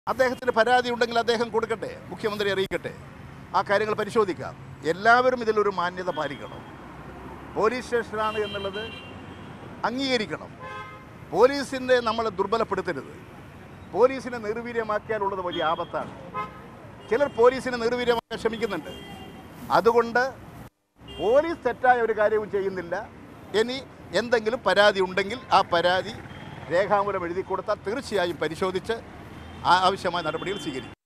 അദ്ദേഹത്തിന് പരാതി ഉണ്ടെങ്കിൽ അദ്ദേഹം കൊടുക്കട്ടെ മുഖ്യമന്ത്രി അറിയിക്കട്ടെ ആ കാര്യങ്ങൾ പരിശോധിക്കാം എല്ലാവരും ഇതിലൊരു മാന്യത പാലിക്കണം പോലീസ് സ്റ്റേഷനാണ് എന്നുള്ളത് അംഗീകരിക്കണം പോലീസിൻ്റെ നമ്മൾ ദുർബലപ്പെടുത്തരുത് പോലീസിനെ നിർവീര്യമാക്കിയാലുള്ളത് വലിയ ആപത്താണ് ചിലർ പോലീസിനെ നിർവീര്യമാക്കാൻ ശ്രമിക്കുന്നുണ്ട് അതുകൊണ്ട് പോലീസ് തെറ്റായ ഒരു കാര്യവും ചെയ്യുന്നില്ല ഇനി എന്തെങ്കിലും പരാതി ഉണ്ടെങ്കിൽ ആ പരാതി രേഖാമൂലം എഴുതി കൊടുത്താൽ തീർച്ചയായും പരിശോധിച്ച് ആ- ആവശ്യമായ നടപടികൾ സ്വീകരിക്കും